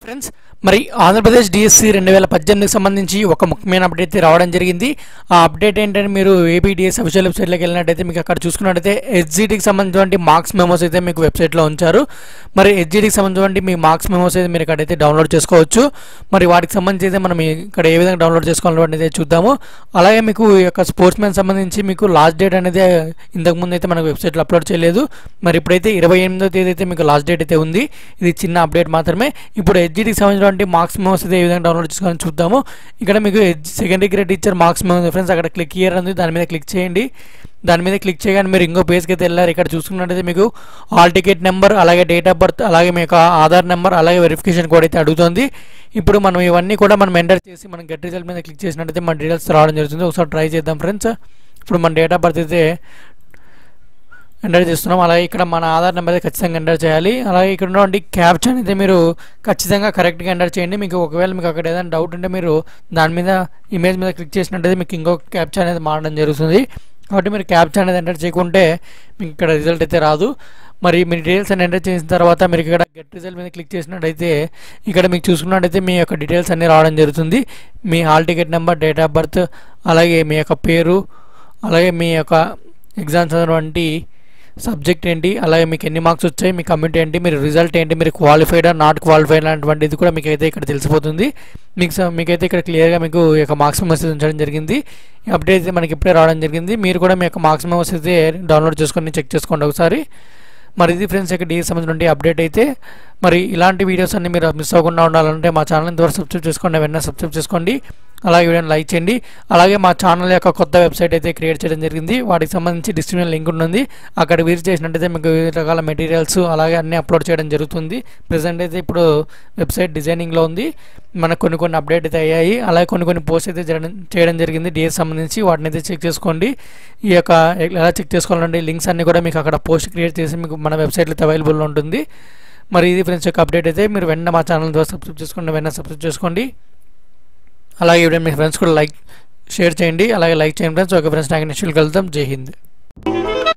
friends మరి Andhra Pradesh DSC రెండు వేల పద్దెనిమిదికి సంబంధించి ఒక ముఖ్యమైన అప్డేట్ అయితే రావడం జరిగింది ఆ అప్డేట్ ఏంటంటే మీరు ఏపీ డిఎస్ అఫీషియల్ వెబ్సైట్లోకి వెళ్ళినట్టయితే మీకు అక్కడ చూసుకున్నట్టయితే హెచ్జిటికి సంబంధించినటువంటి మార్క్స్ మెమోస్ అయితే మీకు వెబ్సైట్లో ఉంచారు మరి హెచ్జిటికి సంబంధించినటువంటి మీ మార్క్స్ మెమోస్ అయితే మీరు ఇక్కడైతే డౌన్లోడ్ చేసుకోవచ్చు మరి వాటికి సంబంధించి అయితే మనం ఇక్కడ ఏ విధంగా డౌన్లోడ్ చేసుకోవాలనేది చూద్దాము అలాగే మీకు ఈ యొక్క స్పోర్ట్స్ మ్యాన్ సంబంధించి మీకు లాస్ట్ డేట్ అనేది ఇంతకుముందు అయితే మనకు వెబ్సైట్లో అప్లోడ్ చేయలేదు మరి ఇప్పుడైతే ఇరవై ఎనిమిదో తేదీ అయితే మీకు లాస్ట్ డేట్ అయితే ఉంది ఇది చిన్న అప్డేట్ మాత్రమే ఇప్పుడు హెచ్జిటికి సంబంధించినటువంటి మార్క్స్ మెమోస్ అయితే ఏ విధంగా డౌన్లోడ్ చేసుకోవాలని చూద్దాము ఇక్కడ మీకు secondary grade teacher marks memo friends అక్కడ క్లిక్ ఇయర్ ఉంది దాని మీద క్లిక్ చేయండి దాని మీద క్లిక్ చేయగానే మీరు ఇంకో పేజ్కి అయితే వెళ్ళారు ఇక్కడ చూసుకున్నట్టయితే మీకు హాల్ టికెట్ నెంబర్ అలాగే డేట్ ఆఫ్ బర్త్ అలాగే మీ యొక్క ఆధార్ నెంబర్ అలాగే వెరిఫికేషన్ కోడ్ అయితే అడుగుతుంది ఇప్పుడు మనం ఇవన్నీ కూడా మనం ఎంటర్ చేసి మనం గెట్ రిజల్ట్ మీద క్లిక్ చేసినట్టయితే మన డీటెయిల్స్ రావడం జరుగుతుంది ఒకసారి ట్రై చేద్దాం ఫ్రెండ్స్ ఇప్పుడు మన డేట్ ఆఫ్ బర్త్ అయితే ఎంటర్ చేస్తున్నాం అలాగే ఇక్కడ మన ఆధార్ నెంబర్ అయితే ఖచ్చితంగా ఎంటర్ చేయాలి అలాగే ఇక్కడ ఉన్నటువంటి క్యాప్షన్ అయితే మీరు ఖచ్చితంగా కరెక్ట్గా ఎంటర్ చేయండి మీకు ఒకవేళ మీకు అక్కడ ఏదైనా డౌట్ ఉంటే మీరు దాని మీద ఇమేజ్ మీద క్లిక్ చేసినట్టయితే మీకు ఇంకో క్యాప్షన్ అనేది మారడం జరుగుతుంది కాబట్టి మీరు క్యాప్షన్ అనేది ఎంటర్ చేయకుంటే మీకు ఇక్కడ రిజల్ట్ అయితే రాదు మరి మీ డీటెయిల్స్ అన్ని ఎంటర్ చేసిన తర్వాత మీరు ఇక్కడ గెట్ రిజల్ట్ మీద క్లిక్ చేసినట్టయితే ఇక్కడ మీకు చూసుకున్నట్టయితే మీ యొక్క డీటెయిల్స్ అన్నీ రావడం జరుగుతుంది మీ hall ticket number date of birth అలాగే మీ యొక్క పేరు అలాగే మీ యొక్క ఎగ్జామ్స్ అటువంటి సబ్జెక్ట్ ఏంటి అలాగే మీకు ఎన్ని మార్క్స్ వచ్చాయి మీ కమ్యూనిటీ ఏంటి మీరు రిజల్ట్ ఏంటి మీరు క్వాలిఫైడా నాట్ క్వాలిఫైడ్ అనేటువంటిది కూడా మీకు అయితే ఇక్కడ తెలిసిపోతుంది మీకు స- మీకైతే ఇక్కడ క్లియర్గా మీకు ఈ యొక్క మార్క్స్ మెసేజ్ ఉంచడం జరిగింది ఈ అప్డేట్ అయితే మనకి ఇప్పుడే రావడం జరిగింది మీరు కూడా మీ యొక్క మార్క్స్ మెమోస్ అయితే డౌన్లోడ్ చేసుకొని చెక్ చేసుకోండి ఒకసారి మరి ఇది ఫ్రెండ్స్ ఇక్కడ డీ సంబంధించిన అప్డేట్ అయితే మరి ఇలాంటి వీడియోస్ అన్ని మీరు మిస్ అవ్వకుండా ఉండాలంటే మా ఛానల్ ద్వారా సబ్స్క్రైబ్ చేసుకోండి వెంటనే సబ్స్క్రైబ్ చేసుకోండి అలాగే వీడియోని లైక్ చేయండి అలాగే మా ఛానల్ యొక్క కొత్త వెబ్సైట్ అయితే క్రియేట్ చేయడం జరిగింది వాటికి సంబంధించి డిస్క్రిప్షన్ లింక్ ఉంటుంది అక్కడ విజిట్ చేసినట్టయితే మీకు వివిధ రకాల మెటీరియల్స్ అలాగే అన్ని అప్లోడ్ చేయడం జరుగుతుంది ప్రజెంట్ అయితే ఇప్పుడు వెబ్సైట్ డిజైనింగ్లో ఉంది మనకు కొన్ని కొన్ని అప్డేట్ అయితే అయ్యాయి అలాగే కొన్ని కొన్ని పోస్ట్ అయితే జరగడం చేయడం జరిగింది డిఎస్ సంబంధించి వాటిని అయితే చెక్ చేసుకోండి ఈ యొక్క ఎలా చెక్ చేసుకోవాలంటే లింక్స్ అన్ని కూడా మీకు అక్కడ పోస్ట్ క్రియేట్ చేసి మీకు మన వెబ్సైట్లో అయితే అవైలబుల్ ఉంటుంది మరి ఇది ఫ్రెండ్స్ యొక్క అప్డేట్ అయితే మీరు వెంటనే మా ఛానల్ ద్వారా సబ్స్క్రైబ్ చేసుకోండి వెంటనే సబ్స్క్రైబ్ చేసుకోండి అలాగే వీడియో మీ ఫ్రెండ్స్ కూడా లైక్ షేర్ చేయండి అలాగే లైక్ చేయండి ఫ్రెండ్స్ ఓకే ఫ్రెండ్స్ నాకు నెక్స్ట్ కలుద్దాం జై హింద్